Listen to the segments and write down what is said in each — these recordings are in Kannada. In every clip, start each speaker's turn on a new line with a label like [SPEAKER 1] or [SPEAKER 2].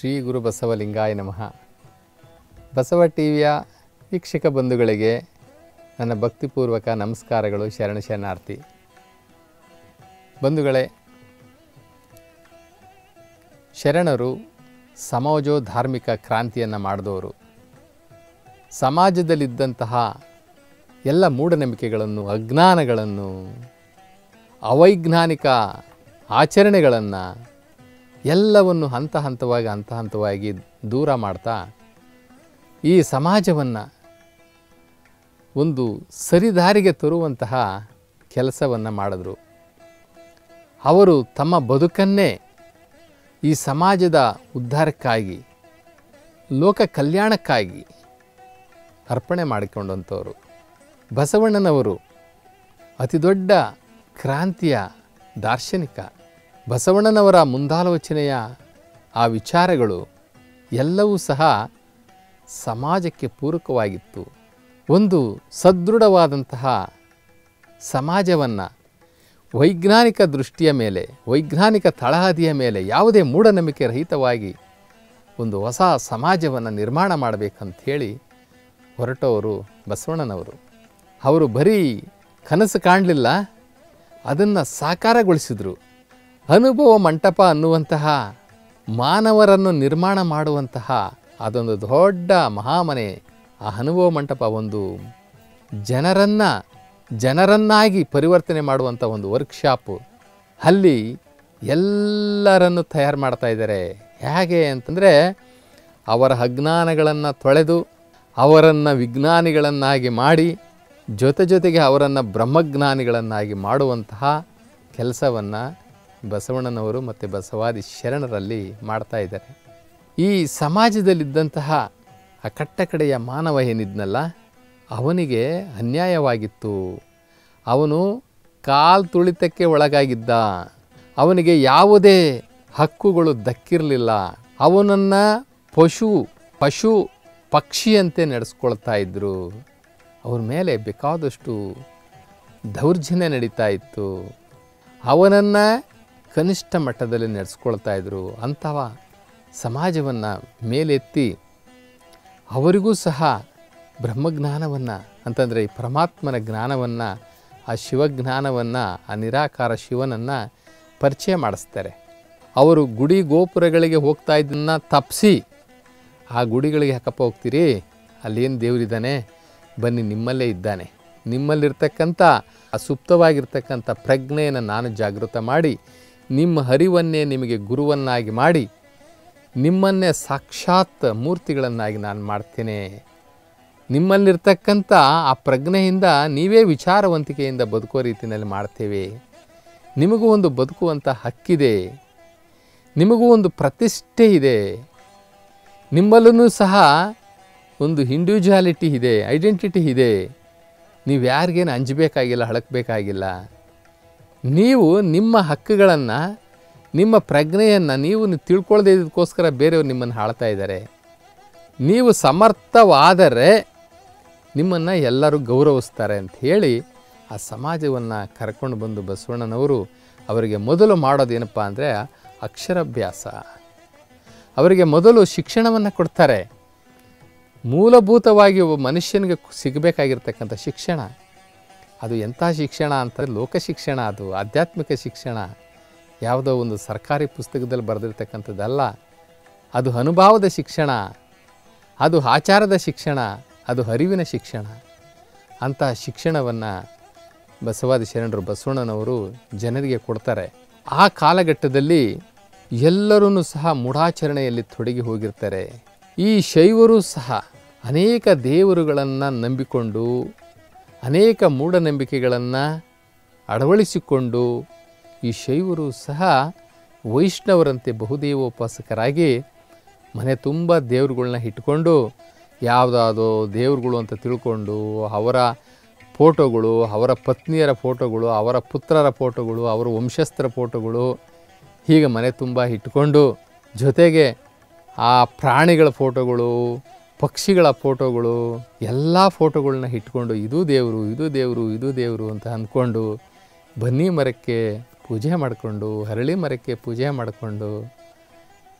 [SPEAKER 1] ಶ್ರೀ ಗುರು ಬಸವಲಿಂಗಾಯ ನಮಃ ಬಸವ ಟಿ ವಿಯ ವೀಕ್ಷಕ ಬಂಧುಗಳಿಗೆ ನನ್ನ ಭಕ್ತಿಪೂರ್ವಕ ನಮಸ್ಕಾರಗಳು ಶರಣ ಶರಣಾರ್ಥಿ ಬಂಧುಗಳೇ ಶರಣರು ಸಮಾಜೋ ಧಾರ್ಮಿಕ ಕ್ರಾಂತಿಯನ್ನು ಮಾಡಿದವರು ಸಮಾಜದಲ್ಲಿದ್ದಂತಹ ಎಲ್ಲ ಮೂಢನಂಬಿಕೆಗಳನ್ನು ಅಜ್ಞಾನಗಳನ್ನು ಅವೈಜ್ಞಾನಿಕ ಆಚರಣೆಗಳನ್ನು ಎಲ್ಲವನ್ನು ಹಂತ ಹಂತವಾಗಿ ಹಂತ ಹಂತವಾಗಿ ದೂರ ಮಾಡ್ತಾ ಈ ಸಮಾಜವನ್ನು ಒಂದು ಸರಿದಾರಿಗೆ ತರುವಂತಹ ಕೆಲಸವನ್ನು ಮಾಡಿದ್ರು ಅವರು ತಮ್ಮ ಬದುಕನ್ನೇ ಈ ಸಮಾಜದ ಉದ್ಧಾರಕ್ಕಾಗಿ ಲೋಕ ಕಲ್ಯಾಣಕ್ಕಾಗಿ ಅರ್ಪಣೆ ಮಾಡಿಕೊಂಡಂಥವರು ಬಸವಣ್ಣನವರು ಅತಿ ದೊಡ್ಡ ಕ್ರಾಂತಿಯ ದಾರ್ಶನಿಕ ಬಸವಣ್ಣನವರ ಮುಂದಾಲೋಚನೆಯ ಆ ವಿಚಾರಗಳು ಎಲ್ಲವೂ ಸಹ ಸಮಾಜಕ್ಕೆ ಪೂರಕವಾಗಿತ್ತು ಒಂದು ಸದೃಢವಾದಂತಹ ಸಮಾಜವನ್ನು ವೈಜ್ಞಾನಿಕ ದೃಷ್ಟಿಯ ಮೇಲೆ ವೈಜ್ಞಾನಿಕ ತಳಹದಿಯ ಮೇಲೆ ಯಾವುದೇ ಮೂಢನಂಬಿಕೆ ರಹಿತವಾಗಿ ಒಂದು ಹೊಸ ಸಮಾಜವನ್ನು ನಿರ್ಮಾಣ ಮಾಡಬೇಕಂತ ಹೇಳಿ ಹೊರಟವರು ಬಸವಣ್ಣನವರು ಅವರು ಬರೀ ಕನಸು ಕಾಣಲಿಲ್ಲ ಅದನ್ನು ಸಾಕಾರಗೊಳಿಸಿದರು ಅನುಭವ ಮಂಟಪ ಅನ್ನುವಂತಹ ಮಾನವರನ್ನು ನಿರ್ಮಾಣ ಮಾಡುವಂತಹ ಅದೊಂದು ದೊಡ್ಡ ಮಹಾಮನೆ ಆ ಅನುಭವ ಮಂಟಪ ಒಂದು ಜನರನ್ನು ಜನರನ್ನಾಗಿ ಪರಿವರ್ತನೆ ಮಾಡುವಂಥ ಒಂದು ವರ್ಕ್ಶಾಪು ಅಲ್ಲಿ ಎಲ್ಲರನ್ನು ತಯಾರು ಮಾಡ್ತಾ ಇದ್ದಾರೆ ಹೇಗೆ ಅಂತಂದರೆ ಅವರ ಅಜ್ಞಾನಗಳನ್ನು ತೊಳೆದು ಅವರನ್ನು ವಿಜ್ಞಾನಿಗಳನ್ನಾಗಿ ಮಾಡಿ ಜೊತೆ ಜೊತೆಗೆ ಅವರನ್ನು ಬ್ರಹ್ಮಜ್ಞಾನಿಗಳನ್ನಾಗಿ ಮಾಡುವಂತಹ ಕೆಲಸವನ್ನು ಬಸವಣ್ಣನವರು ಮತ್ತು ಬಸವಾದಿ ಶರಣರಲ್ಲಿ ಮಾಡ್ತಾ ಇದ್ದಾರೆ ಈ ಸಮಾಜದಲ್ಲಿದ್ದಂತಹ ಆ ಕಟ್ಟಕಡೆಯ ಮಾನವ ಏನಿದ್ನಲ್ಲ ಅವನಿಗೆ ಅನ್ಯಾಯವಾಗಿತ್ತು ಅವನು ಕಾಲ್ ತುಳಿತಕ್ಕೆ ಒಳಗಾಗಿದ್ದ ಅವನಿಗೆ ಯಾವುದೇ ಹಕ್ಕುಗಳು ದಕ್ಕಿರಲಿಲ್ಲ ಅವನನ್ನು ಪಶು ಪಶು ಪಕ್ಷಿಯಂತೆ ನಡೆಸ್ಕೊಳ್ತಾ ಇದ್ದರು ಅವ್ರ ಮೇಲೆ ಬೇಕಾದಷ್ಟು ದೌರ್ಜನ್ಯ ನಡೀತಾ ಇತ್ತು ಅವನನ್ನು ಕನಿಷ್ಠ ಮಟ್ಟದಲ್ಲಿ ನಡೆಸ್ಕೊಳ್ತಾ ಇದ್ದರು ಅಂಥವ ಸಮಾಜವನ್ನು ಮೇಲೆತ್ತಿ ಅವರಿಗೂ ಸಹ ಬ್ರಹ್ಮಜ್ಞಾನವನ್ನು ಅಂತಂದರೆ ಈ ಪರಮಾತ್ಮನ ಜ್ಞಾನವನ್ನು ಆ ಶಿವಜ್ಞಾನವನ್ನು ಆ ನಿರಾಕಾರ ಶಿವನನ್ನು ಪರಿಚಯ ಮಾಡಿಸ್ತಾರೆ ಅವರು ಗುಡಿ ಗೋಪುರಗಳಿಗೆ ಹೋಗ್ತಾ ಇದ್ದನ್ನು ತಪ್ಪಿಸಿ ಆ ಗುಡಿಗಳಿಗೆ ಯಾಕಪ್ಪ ಹೋಗ್ತೀರಿ ಅಲ್ಲೇನು ದೇವರಿದ್ದಾನೆ ಬನ್ನಿ ನಿಮ್ಮಲ್ಲೇ ಇದ್ದಾನೆ ನಿಮ್ಮಲ್ಲಿರ್ತಕ್ಕಂಥ ಆ ಸುಪ್ತವಾಗಿರ್ತಕ್ಕಂಥ ಪ್ರಜ್ಞೆಯನ್ನು ನಾನು ಜಾಗೃತ ಮಾಡಿ ನಿಮ್ಮ ಹರಿವನ್ನೇ ನಿಮಗೆ ಗುರುವನ್ನಾಗಿ ಮಾಡಿ ನಿಮ್ಮನ್ನೇ ಸಾಕ್ಷಾತ್ ಮೂರ್ತಿಗಳನ್ನಾಗಿ ನಾನು ಮಾಡ್ತೇನೆ ನಿಮ್ಮಲ್ಲಿರ್ತಕ್ಕಂಥ ಆ ಪ್ರಜ್ಞೆಯಿಂದ ನೀವೇ ವಿಚಾರವಂತಿಕೆಯಿಂದ ಬದುಕೋ ರೀತಿಯಲ್ಲಿ ಮಾಡ್ತೇವೆ ನಿಮಗೂ ಒಂದು ಬದುಕುವಂಥ ಹಕ್ಕಿದೆ ನಿಮಗೂ ಒಂದು ಪ್ರತಿಷ್ಠೆ ಇದೆ ನಿಮ್ಮಲ್ಲೂ ಸಹ ಒಂದು ಇಂಡಿವಿಜುವಾಲಿಟಿ ಇದೆ ಐಡೆಂಟಿಟಿ ಇದೆ ನೀವು ಯಾರಿಗೇನು ಅಂಜಬೇಕಾಗಿಲ್ಲ ಹಳಕಬೇಕಾಗಿಲ್ಲ ನೀವು ನಿಮ್ಮ ಹಕ್ಕುಗಳನ್ನು ನಿಮ್ಮ ಪ್ರಜ್ಞೆಯನ್ನು ನೀವು ತಿಳ್ಕೊಳ್ಳದೇ ಇದಕ್ಕೋಸ್ಕರ ಬೇರೆಯವರು ನಿಮ್ಮನ್ನು ಆಳ್ತಾ ಇದ್ದಾರೆ ನೀವು ಸಮರ್ಥವಾದರೆ ನಿಮ್ಮನ್ನು ಎಲ್ಲರೂ ಗೌರವಿಸ್ತಾರೆ ಅಂತ ಹೇಳಿ ಆ ಸಮಾಜವನ್ನು ಕರ್ಕೊಂಡು ಬಂದು ಬಸವಣ್ಣನವರು ಅವರಿಗೆ ಮೊದಲು ಮಾಡೋದೇನಪ್ಪ ಅಂದರೆ ಅಕ್ಷರಾಭ್ಯಾಸ ಅವರಿಗೆ ಮೊದಲು ಶಿಕ್ಷಣವನ್ನು ಕೊಡ್ತಾರೆ ಮೂಲಭೂತವಾಗಿ ಒಬ್ಬ ಮನುಷ್ಯನಿಗೆ ಸಿಗಬೇಕಾಗಿರ್ತಕ್ಕಂಥ ಶಿಕ್ಷಣ ಅದು ಎಂಥ ಶಿಕ್ಷಣ ಅಂತಂದರೆ ಲೋಕ ಶಿಕ್ಷಣ ಅದು ಆಧ್ಯಾತ್ಮಿಕ ಶಿಕ್ಷಣ ಯಾವುದೋ ಒಂದು ಸರ್ಕಾರಿ ಪುಸ್ತಕದಲ್ಲಿ ಬರೆದಿರ್ತಕ್ಕಂಥದ್ದಲ್ಲ ಅದು ಅನುಭವದ ಶಿಕ್ಷಣ ಅದು ಆಚಾರದ ಶಿಕ್ಷಣ ಅದು ಅರಿವಿನ ಶಿಕ್ಷಣ ಅಂತಹ ಶಿಕ್ಷಣವನ್ನು ಬಸವಾದಿ ಶರಣರು ಬಸವಣ್ಣನವರು ಜನರಿಗೆ ಕೊಡ್ತಾರೆ ಆ ಕಾಲಘಟ್ಟದಲ್ಲಿ ಎಲ್ಲರೂ ಸಹ ಮೂಢಾಚರಣೆಯಲ್ಲಿ ತೊಡಗಿ ಹೋಗಿರ್ತಾರೆ ಈ ಶೈವರು ಸಹ ಅನೇಕ ದೇವರುಗಳನ್ನು ನಂಬಿಕೊಂಡು ಅನೇಕ ಮೂಢನಂಬಿಕೆಗಳನ್ನು ಅಳವಡಿಸಿಕೊಂಡು ಈ ಶೈವರು ಸಹ ವೈಷ್ಣವರಂತೆ ಬಹುದೇವೋಪಾಸಕರಾಗಿ ಮನೆ ತುಂಬ ದೇವ್ರುಗಳ್ನ ಇಟ್ಕೊಂಡು ಯಾವುದಾದೋ ದೇವ್ರುಗಳು ಅಂತ ತಿಳ್ಕೊಂಡು ಅವರ ಫೋಟೋಗಳು ಅವರ ಪತ್ನಿಯರ ಫೋಟೋಗಳು ಅವರ ಪುತ್ರರ ಫೋಟೋಗಳು ಅವರ ವಂಶಸ್ಥರ ಫೋಟೋಗಳು ಹೀಗೆ ಮನೆ ತುಂಬ ಇಟ್ಕೊಂಡು ಜೊತೆಗೆ ಆ ಪ್ರಾಣಿಗಳ ಫೋಟೋಗಳು ಪಕ್ಷಿಗಳ ಫೋಟೋಗಳು ಎಲ್ಲ ಫೋಟೋಗಳನ್ನ ಇಟ್ಕೊಂಡು ಇದು ದೇವರು ಇದು ದೇವರು ಇದು ದೇವರು ಅಂತ ಅಂದ್ಕೊಂಡು ಬನ್ನಿ ಮರಕ್ಕೆ ಪೂಜೆ ಮಾಡಿಕೊಂಡು ಹರಳಿ ಮರಕ್ಕೆ ಪೂಜೆ ಮಾಡಿಕೊಂಡು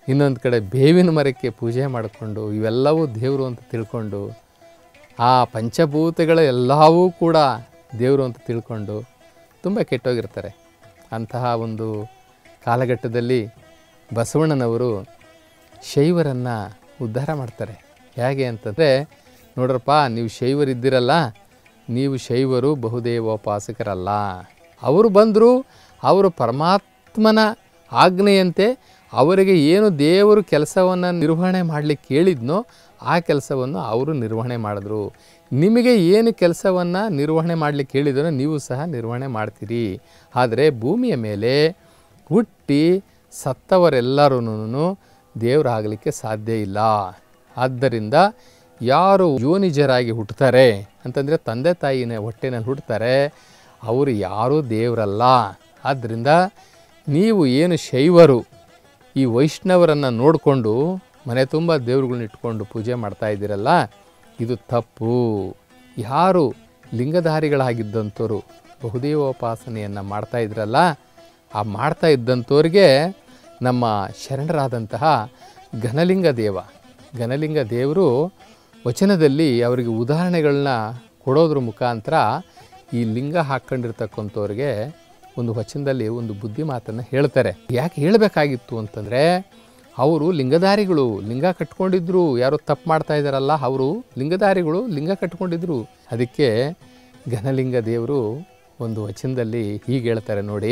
[SPEAKER 1] ಇನ್ನೊಂದು ಕಡೆ ಬೇವಿನ ಮರಕ್ಕೆ ಪೂಜೆ ಮಾಡಿಕೊಂಡು ಇವೆಲ್ಲವೂ ದೇವರು ಅಂತ ತಿಳ್ಕೊಂಡು ಆ ಪಂಚಭೂತಗಳ ಎಲ್ಲವೂ ಕೂಡ ದೇವರು ಅಂತ ತಿಳ್ಕೊಂಡು ತುಂಬ ಕೆಟ್ಟೋಗಿರ್ತಾರೆ ಅಂತಹ ಒಂದು ಕಾಲಘಟ್ಟದಲ್ಲಿ ಬಸವಣ್ಣನವರು ಶೈವರನ್ನು ಉದ್ಧಾರ ಮಾಡ್ತಾರೆ ಹೇಗೆ ಅಂತಂದರೆ ನೋಡ್ರಪ್ಪ ನೀವು ಶೈವರಿದ್ದೀರಲ್ಲ ನೀವು ಶೈವರು ಬಹುದೇವೋಪಾಸಕರಲ್ಲ ಅವರು ಬಂದರು ಅವರು ಪರಮಾತ್ಮನ ಆಜ್ಞೆಯಂತೆ ಅವರಿಗೆ ಏನು ದೇವರು ಕೆಲಸವನ್ನು ನಿರ್ವಹಣೆ ಮಾಡಲಿಕ್ಕೆ ಹೇಳಿದ್ನೋ ಆ ಕೆಲಸವನ್ನು ಅವರು ನಿರ್ವಹಣೆ ಮಾಡಿದ್ರು ನಿಮಗೆ ಏನು ಕೆಲಸವನ್ನು ನಿರ್ವಹಣೆ ಮಾಡಲಿಕ್ಕೆ ಹೇಳಿದನೋ ನೀವು ಸಹ ನಿರ್ವಹಣೆ ಮಾಡ್ತೀರಿ ಆದರೆ ಭೂಮಿಯ ಮೇಲೆ ಹುಟ್ಟಿ ಸತ್ತವರೆಲ್ಲರೂ ದೇವರಾಗಲಿಕ್ಕೆ ಸಾಧ್ಯ ಇಲ್ಲ ಆದ್ದರಿಂದ ಯಾರು ಯೋನಿಜರಾಗಿ ಹುಟ್ಟುತ್ತಾರೆ ಅಂತಂದರೆ ತಂದೆ ತಾಯಿನ ಹೊಟ್ಟೆನಲ್ಲಿ ಹುಟ್ಟುತ್ತಾರೆ ಅವರು ಯಾರೂ ದೇವರಲ್ಲ ಆದ್ದರಿಂದ ನೀವು ಏನು ಶೈವರು ಈ ವೈಷ್ಣವರನ್ನು ನೋಡಿಕೊಂಡು ಮನೆ ತುಂಬ ದೇವ್ರುಗಳನ್ನ ಇಟ್ಕೊಂಡು ಪೂಜೆ ಮಾಡ್ತಾ ಇದ್ದೀರಲ್ಲ ಇದು ತಪ್ಪು ಯಾರು ಲಿಂಗಧಾರಿಗಳಾಗಿದ್ದಂಥವ್ರು ಬಹುದೇವೋಪಾಸನೆಯನ್ನು ಮಾಡ್ತಾ ಇದ್ರಲ್ಲ ಆ ಮಾಡ್ತಾ ಇದ್ದಂಥವ್ರಿಗೆ ನಮ್ಮ ಶರಣರಾದಂತಹ ಘನಲಿಂಗ ದೇವ ಘನಲಿಂಗ ದೇವರು ವಚನದಲ್ಲಿ ಅವರಿಗೆ ಉದಾಹರಣೆಗಳನ್ನ ಕೊಡೋದ್ರ ಮುಖಾಂತರ ಈ ಲಿಂಗ ಹಾಕ್ಕೊಂಡಿರ್ತಕ್ಕಂಥವ್ರಿಗೆ ಒಂದು ವಚನದಲ್ಲಿ ಒಂದು ಬುದ್ಧಿ ಮಾತನ್ನು ಹೇಳ್ತಾರೆ ಯಾಕೆ ಹೇಳಬೇಕಾಗಿತ್ತು ಅಂತಂದರೆ ಅವರು ಲಿಂಗಧಾರಿಗಳು ಲಿಂಗ ಕಟ್ಕೊಂಡಿದ್ರು ಯಾರೋ ತಪ್ಪು ಮಾಡ್ತಾ ಇದ್ದಾರಲ್ಲ ಅವರು ಲಿಂಗಧಾರಿಗಳು ಲಿಂಗ ಕಟ್ಕೊಂಡಿದ್ರು ಅದಕ್ಕೆ ಘನಲಿಂಗ ದೇವರು ಒಂದು ವಚನದಲ್ಲಿ ಹೀಗೆ ಹೇಳ್ತಾರೆ ನೋಡಿ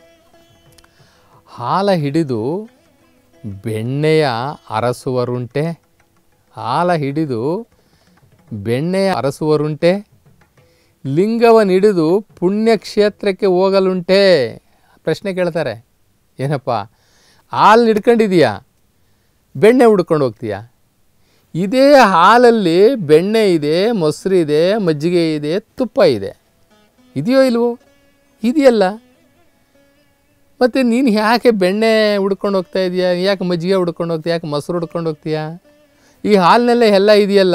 [SPEAKER 1] ಹಾಲ ಹಿಡಿದು ಬೆಣ್ಣೆಯ ಅರಸುವರುಂಟೆ ಹಾಲ ಹಿಡಿದು ಬೆಣ್ಣೆಯ ಅರಸುವರುಂಟೆ ಲಿಂಗವನ್ನಿಡಿದು ಪುಣ್ಯಕ್ಷೇತ್ರಕ್ಕೆ ಹೋಗಲುಂಟೆ ಪ್ರಶ್ನೆ ಕೇಳ್ತಾರೆ ಏನಪ್ಪ ಹಾಲು ಹಿಡ್ಕೊಂಡಿದೀಯಾ ಬೆಣ್ಣೆ ಹುಡ್ಕೊಂಡು ಹೋಗ್ತೀಯಾ ಇದೇ ಹಾಲಲ್ಲಿ ಬೆಣ್ಣೆ ಇದೆ ಮೊಸರು ಇದೆ ಮಜ್ಜಿಗೆ ಇದೆ ತುಪ್ಪ ಇದೆ ಇದೆಯೋ ಇಲ್ವೋ ಇದೆಯಲ್ಲ ಮತ್ತು ನೀನು ಯಾಕೆ ಬೆಣ್ಣೆ ಹುಡ್ಕೊಂಡು ಹೋಗ್ತಾ ಇದೀಯಾ ಯಾಕೆ ಮಜ್ಜಿಗೆ ಹುಡ್ಕೊಂಡು ಹೋಗ್ತೀಯ ಯಾಕೆ ಮೊಸರು ಹುಡ್ಕೊಂಡು ಹೋಗ್ತೀಯಾ ಈ ಹಾಲಿನಲ್ಲೇ ಎಲ್ಲ ಇದೆಯಲ್ಲ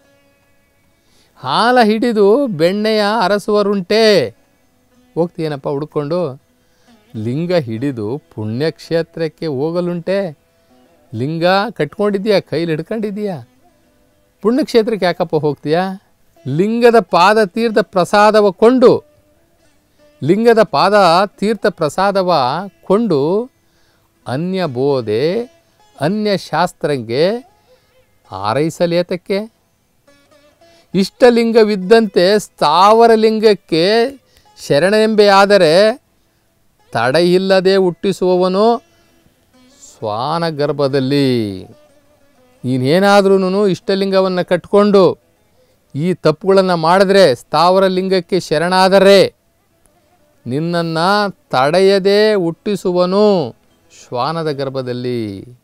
[SPEAKER 1] ಹಾಲ ಹಿಡಿದು ಬೆಣ್ಣೆಯ ಅರಸುವರುಂಟೆ ಹೋಗ್ತೀಯನಪ್ಪ ಹುಡ್ಕೊಂಡು ಲಿಂಗ ಹಿಡಿದು ಪುಣ್ಯಕ್ಷೇತ್ರಕ್ಕೆ ಹೋಗಲುಂಟೆ ಲಿಂಗ ಕಟ್ಕೊಂಡಿದ್ಯಾ ಕೈಲಿ ಹಿಡ್ಕೊಂಡಿದ್ಯಾ ಪುಣ್ಯಕ್ಷೇತ್ರಕ್ಕೆ ಯಾಕಪ್ಪ ಹೋಗ್ತೀಯಾ ಲಿಂಗದ ಪಾದ ತೀರ್ಥ ಪ್ರಸಾದವ ಕೊಂಡು ಲಿಂಗದ ಪಾದ ತೀರ್ಥ ಪ್ರಸಾದವ ಕೊಂಡು ಅನ್ಯ ಬೋಧೆ ಅನ್ಯ ಶಾಸ್ತ್ರಂಗೆ ಆರೈಸಲೇತಕ್ಕೆ ಇಷ್ಟಲಿಂಗವಿದ್ದಂತೆ ಸ್ಥಾವರ ಲಿಂಗಕ್ಕೆ ಶರಣೆಂಬೆಯಾದರೆ ತಡೆಯಿಲ್ಲದೆ ಹುಟ್ಟಿಸುವವನು ಸ್ವಾನ ಗರ್ಭದಲ್ಲಿ ನೀನೇನಾದ್ರೂ ಇಷ್ಟಲಿಂಗವನ್ನು ಕಟ್ಕೊಂಡು ಈ ತಪ್ಪುಗಳನ್ನು ಮಾಡಿದ್ರೆ ಸ್ಥಾವರ ಲಿಂಗಕ್ಕೆ ಶರಣಾದರೆ ನಿನ್ನನ್ನು ತಡೆಯದೆ ಹುಟ್ಟಿಸುವನು ಶ್ವಾನದ ಗರ್ಭದಲ್ಲಿ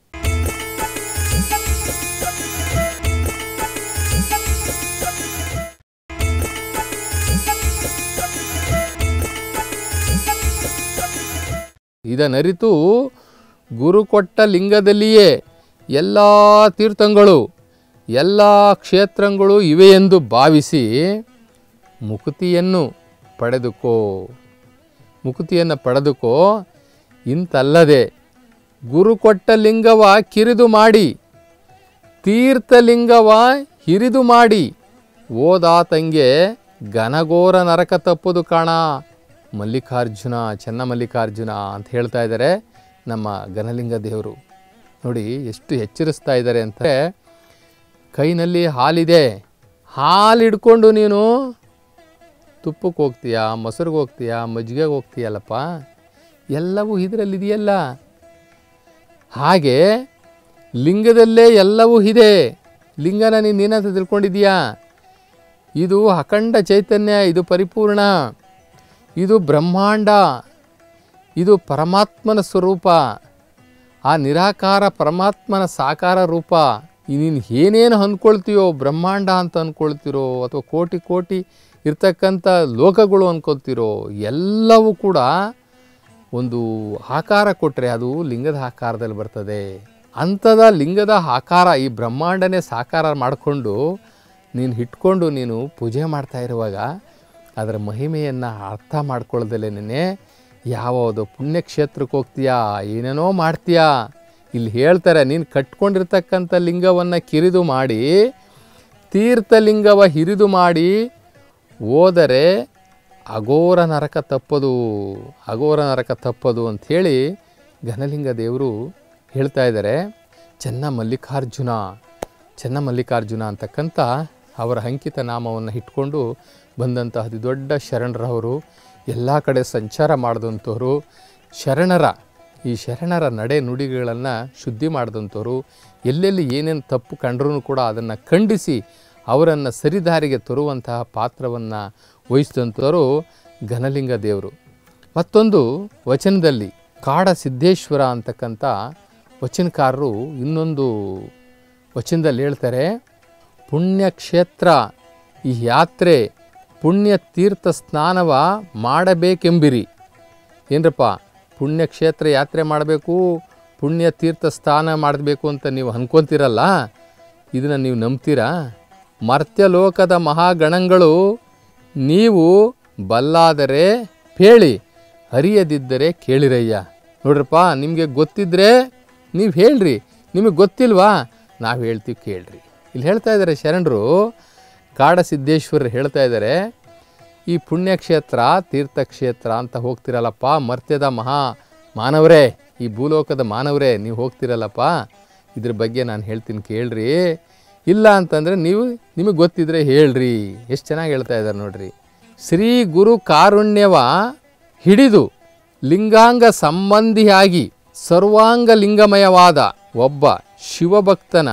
[SPEAKER 1] ಇದನ್ನರಿತು ಗುರು ಕೊಟ್ಟ ಲಿಂಗದಲ್ಲಿಯೇ ಎಲ್ಲ ತೀರ್ಥಗಳು ಎಲ್ಲ ಕ್ಷೇತ್ರಗಳು ಇವೆ ಎಂದು ಭಾವಿಸಿ ಮುಕುತಿಯನ್ನು ಪಡೆದುಕೋ ಮುಕುತಿಯನ್ನು ಪಡೆದುಕೋ ಇಂತಲ್ಲದೆ ಗುರು ಕೊಟ್ಟ ಲಿಂಗವ ಕಿರಿದು ಮಾಡಿ ತೀರ್ಥಲಿಂಗವ ಹಿರಿದು ಮಾಡಿ ಓದಾತಂಗೆ ಘನಘೋರ ನರಕ ತಪ್ಪುದು ಕಾಣ ಮಲ್ಲಿಕಾರ್ಜುನ ಚೆನ್ನ ಮಲ್ಲಿಕಾರ್ಜುನ ಅಂತ ಹೇಳ್ತಾ ಇದ್ದಾರೆ ನಮ್ಮ ಘನಲಿಂಗ ದೇವರು ನೋಡಿ ಎಷ್ಟು ಎಚ್ಚರಿಸ್ತಾ ಇದ್ದಾರೆ ಅಂದರೆ ಕೈನಲ್ಲಿ ಹಾಲಿದೆ ಹಾಲು ಹಿಡ್ಕೊಂಡು ನೀನು ತುಪ್ಪಕ್ಕೆ ಹೋಗ್ತೀಯಾ ಮೊಸರಿಗೆ ಹೋಗ್ತೀಯಾ ಮಜ್ಜಿಗೆಗೆ ಹೋಗ್ತೀಯಲ್ಲಪ್ಪ ಎಲ್ಲವೂ ಇದರಲ್ಲಿದೆಯಲ್ಲ ಹಾಗೆ ಲಿಂಗದಲ್ಲೇ ಎಲ್ಲವೂ ಇದೆ ಲಿಂಗನ ನೀನು ಏನಂತ ತಿಳ್ಕೊಂಡಿದೀಯಾ ಇದು ಅಖಂಡ ಚೈತನ್ಯ ಇದು ಪರಿಪೂರ್ಣ ಇದು ಬ್ರಹ್ಮಾಂಡ ಇದು ಪರಮಾತ್ಮನ ಸ್ವರೂಪ ಆ ನಿರಾಕಾರ ಪರಮಾತ್ಮನ ಸಾಕಾರ ರೂಪ ನೀನು ಏನೇನು ಅಂದ್ಕೊಳ್ತೀಯೋ ಬ್ರಹ್ಮಾಂಡ ಅಂತ ಅಂದ್ಕೊಳ್ತಿರೋ ಅಥವಾ ಕೋಟಿ ಕೋಟಿ ಇರ್ತಕ್ಕಂಥ ಲೋಕಗಳು ಅಂದ್ಕೊಳ್ತಿರೋ ಎಲ್ಲವೂ ಕೂಡ ಒಂದು ಆಕಾರ ಕೊಟ್ಟರೆ ಅದು ಲಿಂಗದ ಆಕಾರದಲ್ಲಿ ಬರ್ತದೆ ಅಂಥದ ಲಿಂಗದ ಆಕಾರ ಈ ಬ್ರಹ್ಮಾಂಡನೇ ಸಾಕಾರ ಮಾಡಿಕೊಂಡು ನೀನು ಇಟ್ಕೊಂಡು ನೀನು ಪೂಜೆ ಮಾಡ್ತಾ ಇರುವಾಗ ಅದರ ಮಹಿಮೆಯನ್ನು ಅರ್ಥ ಮಾಡ್ಕೊಳ್ಳೋದಲ್ಲೇ ಯಾವ ಪುಣ್ಯಕ್ಷೇತ್ರಕ್ಕೆ ಹೋಗ್ತೀಯಾ ಏನೇನೋ ಮಾಡ್ತೀಯಾ ಇಲ್ಲಿ ಹೇಳ್ತಾರೆ ನೀನು ಕಟ್ಕೊಂಡಿರ್ತಕ್ಕಂಥ ಲಿಂಗವನ್ನು ಕಿರಿದು ಮಾಡಿ ತೀರ್ಥಲಿಂಗವ ಹಿರಿದು ಮಾಡಿ ಹೋದರೆ ಅಘೋರ ನರಕ ತಪ್ಪದು ಅಘೋರ ನರಕ ತಪ್ಪದು ಅಂಥೇಳಿ ಘನಲಿಂಗ ದೇವರು ಹೇಳ್ತಾ ಇದ್ದಾರೆ ಚೆನ್ನ ಮಲ್ಲಿಕಾರ್ಜುನ ಚೆನ್ನ ಮಲ್ಲಿಕಾರ್ಜುನ ಅಂತಕ್ಕಂಥ ಅವರ ಅಂಕಿತ ನಾಮವನ್ನು ಇಟ್ಕೊಂಡು ಬಂದಂಥ ಅತಿ ದೊಡ್ಡ ಶರಣರವರು ಎಲ್ಲ ಕಡೆ ಸಂಚಾರ ಮಾಡಿದಂಥವ್ರು ಶರಣರ ಈ ಶರಣರ ನಡೆ ನುಡಿಗಳನ್ನು ಶುದ್ಧಿ ಮಾಡಿದಂಥವ್ರು ಎಲ್ಲೆಲ್ಲಿ ಏನೇನು ತಪ್ಪು ಕಂಡ್ರೂ ಕೂಡ ಅದನ್ನು ಖಂಡಿಸಿ ಅವರನ್ನು ಸರಿದಾರಿಗೆ ತರುವಂತಹ ಪಾತ್ರವನ್ನು ವಹಿಸಿದಂಥವರು ಘನಲಿಂಗ ದೇವರು ಮತ್ತೊಂದು ವಚನದಲ್ಲಿ ಕಾಡ ಸಿದ್ದೇಶ್ವರ ಅಂತಕ್ಕಂಥ ವಚನಕಾರರು ಇನ್ನೊಂದು ವಚನದಲ್ಲಿ ಹೇಳ್ತಾರೆ ಪುಣ್ಯಕ್ಷೇತ್ರ ಈ ಯಾತ್ರೆ ಪುಣ್ಯ ತೀರ್ಥ ಸ್ನಾನವ ಮಾಡಬೇಕೆಂಬಿರಿ ಏನರಪ್ಪ ಪುಣ್ಯಕ್ಷೇತ್ರ ಯಾತ್ರೆ ಮಾಡಬೇಕು ಪುಣ್ಯ ತೀರ್ಥ ಸ್ನಾನ ಮಾಡಬೇಕು ಅಂತ ನೀವು ಅನ್ಕೊತೀರಲ್ಲ ಇದನ್ನು ನೀವು ನಂಬ್ತೀರಾ ಮರ್ತ್ಯಲೋಕದ ಮಹಾಗಣಗಳು ನೀವು ಬಲ್ಲಾದರೆ ಹೇಳಿ ಅರಿಯದಿದ್ದರೆ ಕೇಳಿರಯ್ಯ ನೋಡ್ರಪ್ಪ ನಿಮಗೆ ಗೊತ್ತಿದ್ರೆ ನೀವು ಹೇಳ್ರಿ ನಿಮಗೆ ಗೊತ್ತಿಲ್ವಾ ನಾವು ಹೇಳ್ತೀವಿ ಕೇಳ್ರಿ ಇಲ್ಲಿ ಹೇಳ್ತಾ ಇದ್ದಾರೆ ಶರಣರು ಕಾಡಸಿದ್ದೇಶ್ವರರು ಹೇಳ್ತಾ ಇದ್ದಾರೆ ಈ ಪುಣ್ಯಕ್ಷೇತ್ರ ತೀರ್ಥಕ್ಷೇತ್ರ ಅಂತ ಹೋಗ್ತಿರಲ್ಲಪ್ಪ ಮರ್ತ್ಯದ ಮಹಾ ಮಾನವರೇ ಈ ಭೂಲೋಕದ ಮಾನವರೇ ನೀವು ಹೋಗ್ತಿರಲ್ಲಪ್ಪ ಇದ್ರ ಬಗ್ಗೆ ನಾನು ಹೇಳ್ತೀನಿ ಕೇಳ್ರಿ ಇಲ್ಲ ಅಂತಂದರೆ ನೀವು ನಿಮಗೆ ಗೊತ್ತಿದ್ರೆ ಹೇಳ್ರಿ ಎಷ್ಟು ಚೆನ್ನಾಗಿ ಹೇಳ್ತಾ ಇದ್ದಾರೆ ನೋಡ್ರಿ ಶ್ರೀ ಗುರು ಕಾರುಣ್ಯವ ಹಿಡಿದು ಲಿಂಗಾಂಗ ಸಂಬಂಧಿಯಾಗಿ ಸರ್ವಾಂಗ ಲಿಂಗಮಯವಾದ ಒಬ್ಬ ಶಿವಭಕ್ತನ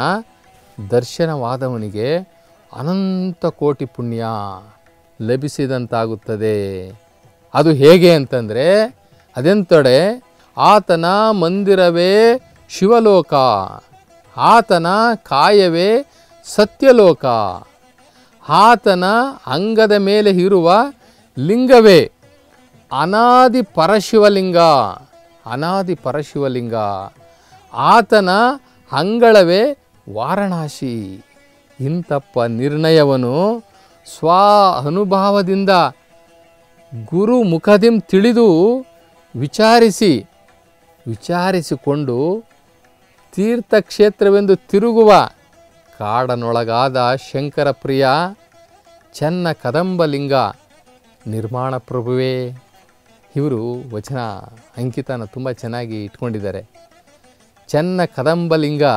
[SPEAKER 1] ದರ್ಶನವಾದವನಿಗೆ ಅನಂತ ಕೋಟಿ ಪುಣ್ಯ ಲಭಿಸಿದಂತಾಗುತ್ತದೆ ಅದು ಹೇಗೆ ಅಂತಂದರೆ ಅದೆಂತೊಡೆ ಆತನ ಮಂದಿರವೇ ಶಿವಲೋಕ ಆತನ ಕಾಯವೇ ಸತ್ಯಲೋಕ ಆತನ ಅಂಗದ ಮೇಲೆ ಇರುವ ಲಿಂಗವೇ ಅನಾದಿ ಪರಶಿವಲಿಂಗ ಅನಾದಿ ಪರಶಿವಲಿಂಗ ಆತನ ಅಂಗಳವೇ ವಾರಣಾಸಿ ಇಂತಪ್ಪ ನಿರ್ಣಯವನ್ನು ಸ್ವ ಅನುಭವದಿಂದ ಗುರು ಮುಖದಿಂ ತಿಳಿದು ವಿಚಾರಿಸಿ ವಿಚಾರಿಸಿಕೊಂಡು ತೀರ್ಥಕ್ಷೇತ್ರವೆಂದು ತಿರುಗುವ ಕಾಡನೊಳಗಾದ ಶಂಕರ ಪ್ರಿಯ ಚೆನ್ನ ಕದಂಬಲಿಂಗ ನಿರ್ಮಾಣ ಪ್ರಭುವೇ ಇವರು ವಚನ ಅಂಕಿತನ ತುಂಬ ಚೆನ್ನಾಗಿ ಇಟ್ಕೊಂಡಿದ್ದಾರೆ ಚೆನ್ನ ಕದಂಬಲಿಂಗ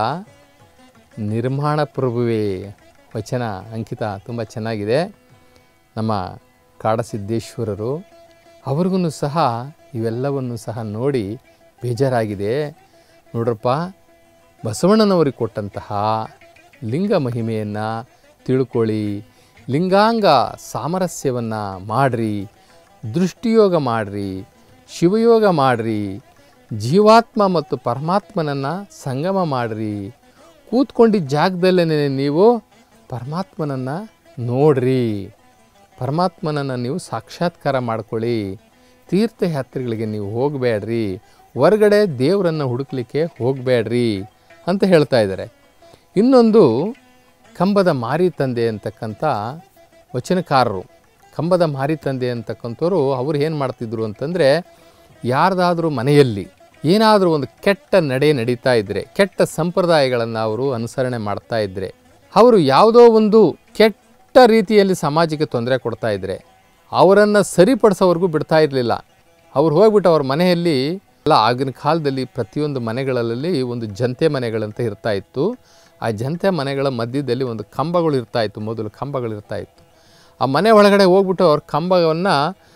[SPEAKER 1] ನಿರ್ಮಾಣ ಪ್ರಭುವೇ ವಚನ ಅಂಕಿತ ತುಂಬ ಚೆನ್ನಾಗಿದೆ ನಮ್ಮ ಕಾಡಸಿದ್ದೇಶ್ವರರು ಅವ್ರಿಗೂ ಸಹ ಇವೆಲ್ಲವನ್ನು ಸಹ ನೋಡಿ ಬೇಜಾರಾಗಿದೆ ನೋಡ್ರಪ್ಪ ಬಸವಣ್ಣನವರಿಗೆ ಕೊಟ್ಟಂತಹ ಲಿಂಗ ಮಹಿಮೆಯನ್ನು ತಿಳ್ಕೊಳ್ಳಿ ಲಿಂಗಾಂಗ ಸಾಮರಸ್ಯವನ್ನು ಮಾಡಿರಿ ದೃಷ್ಟಿಯೋಗ ಮಾಡಿರಿ ಶಿವಯೋಗ ಮಾಡಿರಿ ಜೀವಾತ್ಮ ಮತ್ತು ಪರಮಾತ್ಮನನ್ನು ಸಂಗಮ ಮಾಡಿರಿ ಕೂತ್ಕೊಂಡಿದ್ದ ಜಾಗದಲ್ಲೇ ನೀವು ಪರಮಾತ್ಮನನ್ನು ನೋಡ್ರಿ ಪರಮಾತ್ಮನನ್ನು ನೀವು ಸಾಕ್ಷಾತ್ಕಾರ ಮಾಡ್ಕೊಳ್ಳಿ ತೀರ್ಥಯಾತ್ರೆಗಳಿಗೆ ನೀವು ಹೋಗಬೇಡ್ರಿ ಹೊರಗಡೆ ದೇವರನ್ನು ಹುಡುಕ್ಲಿಕ್ಕೆ ಹೋಗಬೇಡ್ರಿ ಅಂತ ಹೇಳ್ತಾ ಇದ್ದಾರೆ ಇನ್ನೊಂದು ಕಂಬದ ಮಾರಿ ತಂದೆ ಅಂತಕ್ಕಂಥ ವಚನಕಾರರು ಕಂಬದ ಮಾರಿ ತಂದೆ ಅಂತಕ್ಕಂಥವ್ರು ಅವರು ಏನು ಮಾಡ್ತಿದ್ರು ಅಂತಂದರೆ ಯಾರ್ದಾದ್ರೂ ಮನೆಯಲ್ಲಿ ಏನಾದರೂ ಒಂದು ಕೆಟ್ಟ ನಡೆ ನಡೀತಾ ಇದ್ದರೆ ಕೆಟ್ಟ ಸಂಪ್ರದಾಯಗಳನ್ನು ಅವರು ಅನುಸರಣೆ ಮಾಡ್ತಾ ಇದ್ದರೆ ಅವರು ಯಾವುದೋ ಒಂದು ಕೆಟ್ಟ ರೀತಿಯಲ್ಲಿ ಸಮಾಜಕ್ಕೆ ತೊಂದರೆ ಕೊಡ್ತಾ ಇದ್ದರೆ ಅವರನ್ನು ಸರಿಪಡಿಸೋವರೆಗೂ ಬಿಡ್ತಾ ಇರಲಿಲ್ಲ ಅವ್ರು ಹೋಗ್ಬಿಟ್ಟು ಅವ್ರ ಮನೆಯಲ್ಲಿ ಅಲ್ಲ ಆಗಿನ ಕಾಲದಲ್ಲಿ ಪ್ರತಿಯೊಂದು ಮನೆಗಳಲ್ಲಿ ಒಂದು ಜಂತೆ ಮನೆಗಳಂತ ಇರ್ತಾ ಇತ್ತು ಆ ಜಂತೆ ಮನೆಗಳ ಮಧ್ಯದಲ್ಲಿ ಒಂದು ಕಂಬಗಳು ಇರ್ತಾ ಇತ್ತು ಮೊದಲು ಕಂಬಗಳು ಇರ್ತಾ ಇತ್ತು ಆ ಮನೆ ಒಳಗಡೆ ಹೋಗ್ಬಿಟ್ಟು ಅವ್ರ ಕಂಬವನ್ನು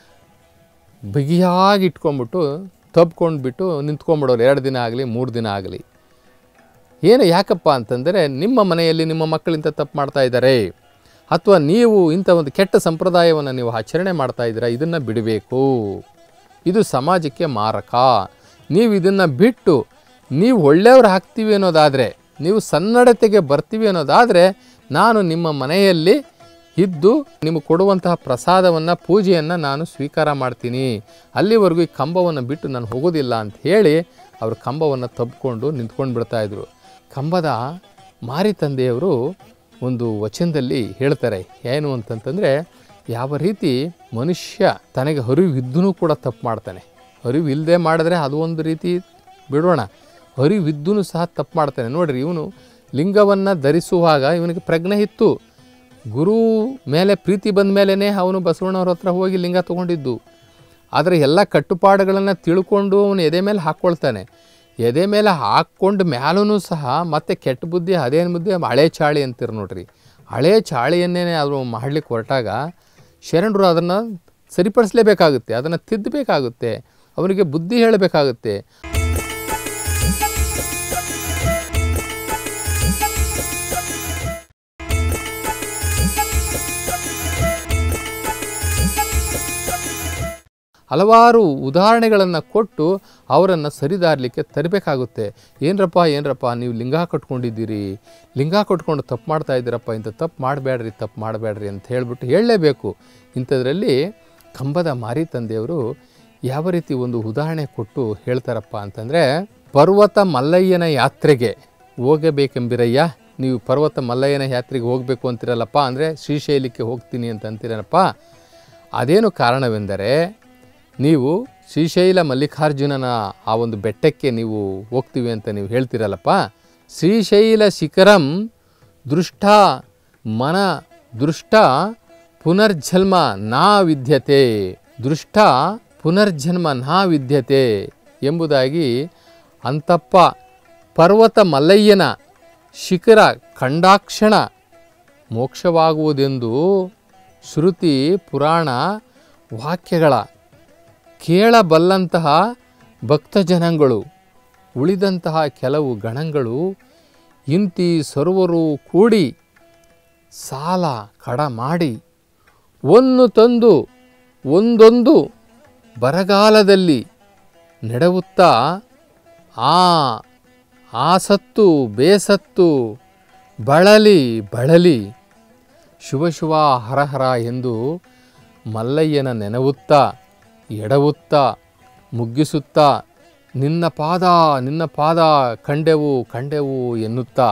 [SPEAKER 1] ಬಿಗಿಯಾಗಿ ಇಟ್ಕೊಂಡ್ಬಿಟ್ಟು ತಬ್ಕೊಂಡ್ಬಿಟ್ಟು ನಿಂತ್ಕೊಂಡ್ಬಿಡೋರು ಎರಡು ದಿನ ಆಗಲಿ ಮೂರು ದಿನ ಆಗಲಿ ಏನು ಯಾಕಪ್ಪ ಅಂತಂದರೆ ನಿಮ್ಮ ಮನೆಯಲ್ಲಿ ನಿಮ್ಮ ಮಕ್ಕಳು ಇಂಥ ತಪ್ಪು ಮಾಡ್ತಾ ಇದ್ದಾರೆ ಅಥವಾ ನೀವು ಇಂಥ ಒಂದು ಕೆಟ್ಟ ಸಂಪ್ರದಾಯವನ್ನು ನೀವು ಆಚರಣೆ ಮಾಡ್ತಾ ಇದ್ದೀರಾ ಇದನ್ನು ಬಿಡಬೇಕು ಇದು ಸಮಾಜಕ್ಕೆ ಮಾರಕ ನೀವು ಇದನ್ನು ಬಿಟ್ಟು ನೀವು ಒಳ್ಳೆಯವ್ರು ಆಗ್ತೀವಿ ಅನ್ನೋದಾದರೆ ನೀವು ಸನ್ನಡತೆಗೆ ಬರ್ತೀವಿ ಅನ್ನೋದಾದರೆ ನಾನು ನಿಮ್ಮ ಮನೆಯಲ್ಲಿ ಇದ್ದು ನಿಮಗೆ ಕೊಡುವಂತಹ ಪ್ರಸಾದವನ್ನು ಪೂಜೆಯನ್ನು ನಾನು ಸ್ವೀಕಾರ ಮಾಡ್ತೀನಿ ಅಲ್ಲಿವರೆಗೂ ಈ ಕಂಬವನ್ನು ಬಿಟ್ಟು ನಾನು ಹೋಗೋದಿಲ್ಲ ಅಂತ ಹೇಳಿ ಅವರು ಕಂಬವನ್ನು ತಬ್ಕೊಂಡು ನಿಂತ್ಕೊಂಡು ಬಿಡ್ತಾಯಿದ್ರು ಕಂಬದ ಮಾರಿ ತಂದೆಯವರು ಒಂದು ವಚನದಲ್ಲಿ ಹೇಳ್ತಾರೆ ಏನು ಅಂತಂತಂದರೆ ಯಾವ ರೀತಿ ಮನುಷ್ಯ ತನಗೆ ಅರಿವು ಇದ್ದೂ ಕೂಡ ತಪ್ಪು ಮಾಡ್ತಾನೆ ಅರಿವು ಇಲ್ಲದೆ ಮಾಡಿದ್ರೆ ಅದು ಒಂದು ರೀತಿ ಬಿಡೋಣ ಅರಿವಿದ್ದೂ ಸಹ ತಪ್ಪು ಮಾಡ್ತಾನೆ ನೋಡ್ರಿ ಇವನು ಲಿಂಗವನ್ನು ಧರಿಸುವಾಗ ಇವನಿಗೆ ಪ್ರಜ್ಞೆ ಇತ್ತು ಗುರು ಮೇಲೆ ಪ್ರೀತಿ ಬಂದ ಮೇಲೇ ಅವನು ಬಸವಣ್ಣವ್ರ ಹತ್ರ ಹೋಗಿ ಲಿಂಗ ತೊಗೊಂಡಿದ್ದು ಆದರೆ ಎಲ್ಲ ಕಟ್ಟುಪಾಡುಗಳನ್ನು ತಿಳ್ಕೊಂಡು ಅವನು ಎದೆ ಮೇಲೆ ಹಾಕ್ಕೊಳ್ತಾನೆ ಎದೆ ಮೇಲೆ ಹಾಕ್ಕೊಂಡು ಮ್ಯಾಲೂ ಸಹ ಮತ್ತೆ ಕೆಟ್ಟ ಬುದ್ಧಿ ಅದೇನು ಬುದ್ಧಿ ಹಳೆ ಚಾಳಿ ಅಂತೀರ ನೋಡ್ರಿ ಹಳೆ ಚಾಳಿಯನ್ನೇ ಅವರು ಮಾಡಲಿಕ್ಕೆ ಹೊರಟಾಗ ಶರಣರು ಅದನ್ನು ಸರಿಪಡಿಸಲೇಬೇಕಾಗುತ್ತೆ ಅದನ್ನು ತಿದ್ದಬೇಕಾಗುತ್ತೆ ಅವನಿಗೆ ಬುದ್ಧಿ ಹೇಳಬೇಕಾಗುತ್ತೆ ಹಲವಾರು ಉದಾಹರಣೆಗಳನ್ನು ಕೊಟ್ಟು ಅವರನ್ನು ಸರಿದಾರಲಿಕ್ಕೆ ತರಬೇಕಾಗುತ್ತೆ ಏನರಪ್ಪ ಏನರಪ್ಪ ನೀವು ಲಿಂಗ ಕಟ್ಕೊಂಡಿದ್ದೀರಿ ಲಿಂಗ ಕಟ್ಕೊಂಡು ತಪ್ಪು ಮಾಡ್ತಾ ಇದ್ದೀರಪ್ಪ ಇಂಥ ತಪ್ಪು ಮಾಡಬೇಡ್ರಿ ತಪ್ಪು ಮಾಡಬೇಡ್ರಿ ಅಂತ ಹೇಳಿಬಿಟ್ಟು ಹೇಳಲೇಬೇಕು ಇಂಥದ್ರಲ್ಲಿ ಕಂಬದ ಮಾರಿ ತಂದೆಯವರು ಯಾವ ರೀತಿ ಒಂದು ಉದಾಹರಣೆ ಕೊಟ್ಟು ಹೇಳ್ತಾರಪ್ಪ ಅಂತಂದರೆ ಪರ್ವತ ಮಲ್ಲಯ್ಯನ ಯಾತ್ರೆಗೆ ಹೋಗಬೇಕೆಂಬಿರಯ್ಯ ನೀವು ಪರ್ವತ ಮಲ್ಲಯ್ಯನ ಯಾತ್ರೆಗೆ ಹೋಗಬೇಕು ಅಂತಿರಲ್ಲಪ್ಪ ಅಂದರೆ ಶ್ರೀಶೈಲಕ್ಕೆ ಹೋಗ್ತೀನಿ ಅಂತ ಅಂತೀರನಪ್ಪ ಅದೇನು ಕಾರಣವೆಂದರೆ ನೀವು ಶ್ರೀಶೈಲ ಮಲ್ಲಿಕಾರ್ಜುನನ ಆ ಒಂದು ಬೆಟ್ಟಕ್ಕೆ ನೀವು ಹೋಗ್ತೀವಿ ಅಂತ ನೀವು ಹೇಳ್ತೀರಲ್ಲಪ್ಪ ಶ್ರೀಶೈಲ ಶಿಖರಂ ದೃಷ್ಟ ಮನ ದೃಷ್ಟ ಪುನರ್ಜನ್ಮ ನಾ ವಿದ್ಯತೆ ದೃಷ್ಟ ಪುನರ್ಜನ್ಮ ನಾ ವಿದ್ಯತೆ ಎಂಬುದಾಗಿ ಅಂತಪ್ಪ ಪರ್ವತ ಮಲ್ಲಯ್ಯನ ಶಿಖರ ಖಂಡಾಕ್ಷಣ ಮೋಕ್ಷವಾಗುವುದೆಂದು ಶ್ರುತಿ ಪುರಾಣ ವಾಕ್ಯಗಳ ಕೇಳಬಲ್ಲಂತಹ ಭಕ್ತಜನಗಳು ಉಳಿದಂತಹ ಕೆಲವು ಗಣಗಳು ಇಂತಿ ಸರ್ವರು ಕೂಡಿ ಸಾಲ ಕಡ ಮಾಡಿ ಒಂದು ತಂದು ಒಂದೊಂದು ಬರಗಾಲದಲ್ಲಿ ನೆಡವುತ್ತಾ ಆ ಆಸತ್ತು ಬೇಸತ್ತು ಬಳಲಿ ಬಳಲಿ ಶುಭ ಶುಭ ಹರಹರ ಎಂದು ಮಲ್ಲಯ್ಯನ ನೆನವುತ್ತಾ ಎಡವುತ್ತಾ ಮುಗ್ಗಿಸುತ್ತಾ ನಿನ್ನ ಪಾದ ನಿನ್ನ ಪಾದ ಕಂಡೆವು ಕಂಡೆವು ಎನ್ನುತ್ತಾ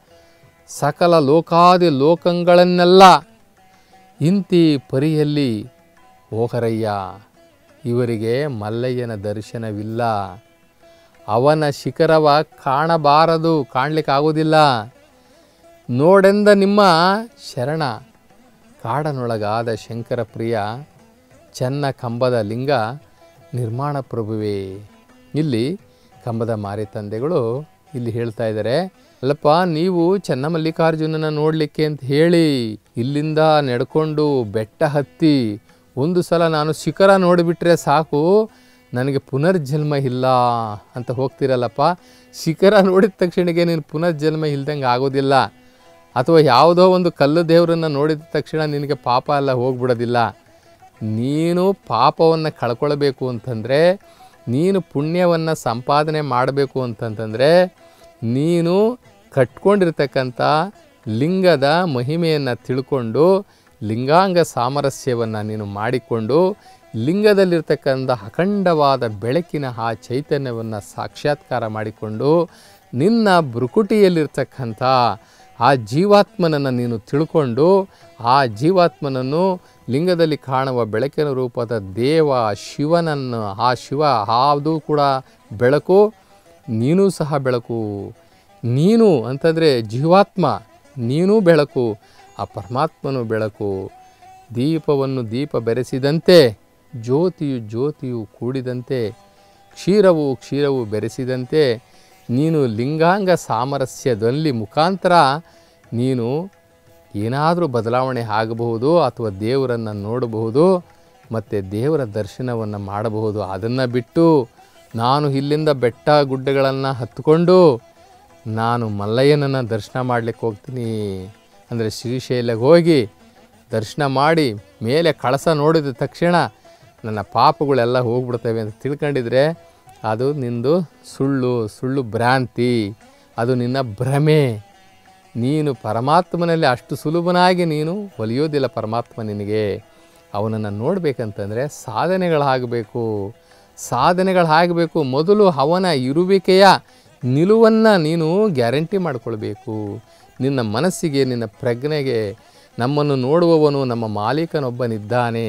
[SPEAKER 1] ಸಕಲ ಲೋಕಾದಿ ಲೋಕಗಳನ್ನೆಲ್ಲ ಇಂತಿ ಪರಿಯಲ್ಲಿ ಹೋಗರಯ್ಯ ಇವರಿಗೆ ಮಲ್ಲಯ್ಯನ ದರ್ಶನವಿಲ್ಲ ಅವನ ಶಿಖರವ ಕಾಣಬಾರದು ಕಾಣಲಿಕ್ಕಾಗೋದಿಲ್ಲ ನೋಡೆಂದ ನಿಮ್ಮ ಶರಣ ಕಾಡನೊಳಗಾದ ಶಂಕರ ಪ್ರಿಯ ಚೆನ್ನ ಕಂಬದ ಲಿಂಗ ನಿರ್ಮಾಣ ಪ್ರಭುವೇ ಇಲ್ಲಿ ಕಂಬದ ಮಾರಿ ತಂದೆಗಳು ಇಲ್ಲಿ ಹೇಳ್ತಾ ಇದ್ದಾರೆ ಅಲ್ಲಪ್ಪ ನೀವು ಚೆನ್ನಮಲ್ಲಿಕಾರ್ಜುನನ ನೋಡಲಿಕ್ಕೆ ಅಂತ ಹೇಳಿ ಇಲ್ಲಿಂದ ನಡ್ಕೊಂಡು ಬೆಟ್ಟ ಹತ್ತಿ ಒಂದು ಸಲ ನಾನು ಶಿಖರ ನೋಡಿಬಿಟ್ರೆ ಸಾಕು ನನಗೆ ಪುನರ್ಜನ್ಮ ಇಲ್ಲ ಅಂತ ಹೋಗ್ತಿರಲ್ಲಪ್ಪ ಶಿಖರ ನೋಡಿದ ತಕ್ಷಣಕ್ಕೆ ನೀನು ಪುನರ್ಜನ್ಮ ಇಲ್ದಂಗೆ ಆಗೋದಿಲ್ಲ ಅಥವಾ ಯಾವುದೋ ಒಂದು ಕಲ್ಲು ದೇವರನ್ನು ನೋಡಿದ ತಕ್ಷಣ ನಿನಗೆ ಪಾಪ ಎಲ್ಲ ಹೋಗ್ಬಿಡೋದಿಲ್ಲ ನೀನು ಪಾಪವನ್ನು ಕಳ್ಕೊಳ್ಬೇಕು ಅಂತಂದರೆ ನೀನು ಪುಣ್ಯವನ್ನು ಸಂಪಾದನೆ ಮಾಡಬೇಕು ಅಂತಂತಂದರೆ ನೀನು ಕಟ್ಕೊಂಡಿರ್ತಕ್ಕಂಥ ಲಿಂಗದ ಮಹಿಮೆಯನ್ನು ತಿಳ್ಕೊಂಡು ಲಿಂಗಾಂಗ ಸಾಮರಸ್ಯವನ್ನು ನೀನು ಮಾಡಿಕೊಂಡು ಲಿಂಗದಲ್ಲಿರ್ತಕ್ಕಂಥ ಅಖಂಡವಾದ ಬೆಳಕಿನ ಆ ಚೈತನ್ಯವನ್ನು ಸಾಕ್ಷಾತ್ಕಾರ ಮಾಡಿಕೊಂಡು ನಿನ್ನ ಭ್ರುಕುಟಿಯಲ್ಲಿರ್ತಕ್ಕಂಥ ಆ ಜೀವಾತ್ಮನನ್ನು ನೀನು ತಿಳ್ಕೊಂಡು ಆ ಜೀವಾತ್ಮನನ್ನು ಲಿಂಗದಲ್ಲಿ ಕಾಣುವ ಬೆಳಕಿನ ರೂಪದ ದೇವ ಶಿವನನ್ನು ಆ ಶಿವ ಅದು ಕೂಡ ಬೆಳಕು ನೀನೂ ಸಹ ಬೆಳಕು ನೀನು ಅಂತಂದರೆ ಜೀವಾತ್ಮ ನೀನೂ ಬೆಳಕು ಆ ಪರಮಾತ್ಮನು ಬೆಳಕು ದೀಪವನ್ನು ದೀಪ ಬೆರೆಸಿದಂತೆ ಜ್ಯೋತಿಯು ಜ್ಯೋತಿಯು ಕೂಡಿದಂತೆ ಕ್ಷೀರವು ಕ್ಷೀರವು ಬೆರೆಸಿದಂತೆ ನೀನು ಲಿಂಗಾಂಗ ಸಾಮರಸ್ಯದಲ್ಲಿ ಮುಖಾಂತರ ನೀನು ಏನಾದರೂ ಬದಲಾವಣೆ ಆಗಬಹುದು ಅಥವಾ ದೇವರನ್ನು ನೋಡಬಹುದು ಮತ್ತು ದೇವರ ದರ್ಶನವನ್ನು ಮಾಡಬಹುದು ಅದನ್ನು ಬಿಟ್ಟು ನಾನು ಇಲ್ಲಿಂದ ಬೆಟ್ಟ ಗುಡ್ಡಗಳನ್ನು ಹತ್ಕೊಂಡು ನಾನು ಮಲ್ಲಯ್ಯನನ್ನು ದರ್ಶನ ಮಾಡಲಿಕ್ಕೆ ಹೋಗ್ತೀನಿ ಅಂದರೆ ಶ್ರೀಶೈಲಕ್ಕೆ ಹೋಗಿ ದರ್ಶನ ಮಾಡಿ ಮೇಲೆ ಕಳಸ ನೋಡಿದ ತಕ್ಷಣ ನನ್ನ ಪಾಪಗಳೆಲ್ಲ ಹೋಗ್ಬಿಡ್ತವೆ ಅಂತ ತಿಳ್ಕೊಂಡಿದ್ರೆ ಅದು ನಿಂದು ಸುಳ್ಳು ಸುಳ್ಳು ಭ್ರಾಂತಿ ಅದು ನಿನ್ನ ಭ್ರಮೆ ನೀನು ಪರಮಾತ್ಮನಲ್ಲಿ ಅಷ್ಟು ಸುಲಭನಾಗಿ ನೀನು ಒಲಿಯೋದಿಲ್ಲ ಪರಮಾತ್ಮ ನಿನಗೆ ಅವನನ್ನು ನೋಡಬೇಕಂತಂದರೆ ಸಾಧನೆಗಳಾಗಬೇಕು ಸಾಧನೆಗಳಾಗಬೇಕು ಮೊದಲು ಅವನ ಇರುವಿಕೆಯ ನಿಲುವನ್ನು ನೀನು ಗ್ಯಾರಂಟಿ ಮಾಡಿಕೊಳ್ಬೇಕು ನಿನ್ನ ಮನಸ್ಸಿಗೆ ನಿನ್ನ ಪ್ರಜ್ಞೆಗೆ ನಮ್ಮನ್ನು ನೋಡುವವನು ನಮ್ಮ ಮಾಲೀಕನೊಬ್ಬನಿದ್ದಾನೆ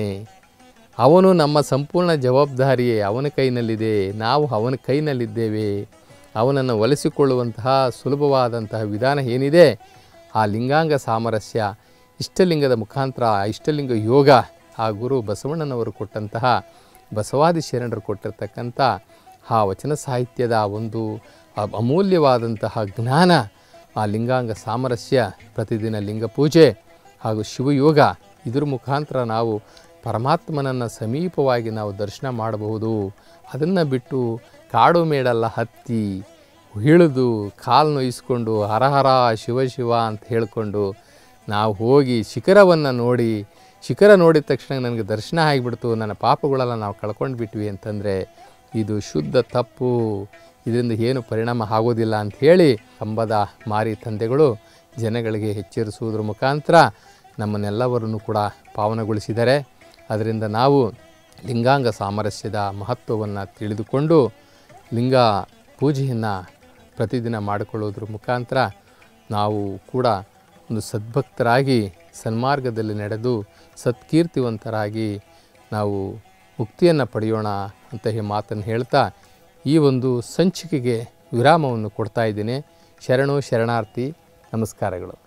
[SPEAKER 1] ಅವನು ನಮ್ಮ ಸಂಪೂರ್ಣ ಜವಾಬ್ದಾರಿಯೇ ಅವನ ಕೈನಲ್ಲಿದೆ ನಾವು ಅವನ ಕೈನಲ್ಲಿದ್ದೇವೆ ಅವನನ್ನು ಒಲಿಸಿಕೊಳ್ಳುವಂತಹ ಸುಲಭವಾದಂತಹ ವಿಧಾನ ಏನಿದೆ ಆ ಲಿಂಗಾಂಗ ಸಾಮರಸ್ಯ ಇಷ್ಟಲಿಂಗದ ಮುಖಾಂತರ ಆ ಇಷ್ಟಲಿಂಗ ಯೋಗ ಆ ಗುರು ಬಸವಣ್ಣನವರು ಕೊಟ್ಟಂತಹ ಬಸವಾದಿ ಶರಣರು ಕೊಟ್ಟಿರ್ತಕ್ಕಂಥ ಆ ವಚನ ಸಾಹಿತ್ಯದ ಒಂದು ಅ- ಅಮೂಲ್ಯವಾದಂತಹ ಜ್ಞಾನ ಆ ಲಿಂಗಾಂಗ ಸಾಮರಸ್ಯ ಪ್ರತಿದಿನ ಲಿಂಗ ಪೂಜೆ ಹಾಗೂ ಶಿವಯೋಗ ಇದ್ರ ಮುಖಾಂತರ ನಾವು ಪರಮಾತ್ಮನನ್ನು ಸಮೀಪವಾಗಿ ನಾವು ದರ್ಶನ ಮಾಡಬಹುದು ಅದನ್ನು ಬಿಟ್ಟು ಕಾಡು ಮೇಡೆಲ್ಲ ಹತ್ತಿ ಇಳಿದು ಕಾಲು ನೋಯಿಸ್ಕೊಂಡು ಹರಹರ ಶಿವ ಶಿವ ಅಂತ ಹೇಳಿಕೊಂಡು ನಾವು ಹೋಗಿ ಶಿಖರವನ್ನು ನೋಡಿ ಶಿಖರ ನೋಡಿದ ತಕ್ಷಣ ನನಗೆ ದರ್ಶನ ಆಗಿಬಿಡ್ತು ನನ್ನ ಪಾಪಗಳೆಲ್ಲ ನಾವು ಕಳ್ಕೊಂಡು ಬಿಟ್ವಿ ಅಂತಂದರೆ ಇದು ಶುದ್ಧ ತಪ್ಪು ಇದರಿಂದ ಏನು ಪರಿಣಾಮ ಆಗೋದಿಲ್ಲ ಅಂತ ಹೇಳಿ ಕಂಬದ ಮಾರಿ ತಂದೆಗಳು ಜನಗಳಿಗೆ ಎಚ್ಚರಿಸುವುದರ ಮುಖಾಂತರ ನಮ್ಮನ್ನೆಲ್ಲವರನ್ನು ಕೂಡ ಪಾವನಗೊಳಿಸಿದ್ದಾರೆ ಅದರಿಂದ ನಾವು ಲಿಂಗಾಂಗ ಸಾಮರಸ್ಯದ ಮಹತ್ವವನ್ನು ತಿಳಿದುಕೊಂಡು ಲಿಂಗ ಪೂಜೆಯನ್ನು ಪ್ರತಿದಿನ ಮಾಡಿಕೊಳ್ಳೋದ್ರ ಮುಖಾಂತರ ನಾವು ಕೂಡ ಒಂದು ಸದ್ಭಕ್ತರಾಗಿ ಸನ್ಮಾರ್ಗದಲ್ಲಿ ನಡೆದು ಸತ್ಕೀರ್ತಿವಂತರಾಗಿ ನಾವು ಮುಕ್ತಿಯನ್ನು ಪಡೆಯೋಣ ಅಂತ ಈ ಮಾತನ್ನು ಹೇಳ್ತಾ ಈ ಒಂದು ಸಂಚಿಕೆಗೆ ವಿರಾಮವನ್ನು ಕೊಡ್ತಾ ಇದ್ದೀನಿ ಶರಣು ಶರಣಾರ್ಥಿ ನಮಸ್ಕಾರಗಳು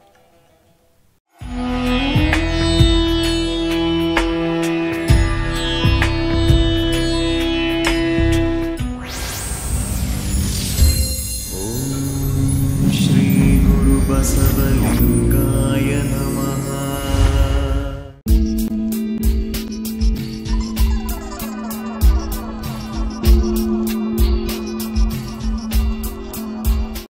[SPEAKER 2] श्रीगुरुबसवलिङ्गाय नमः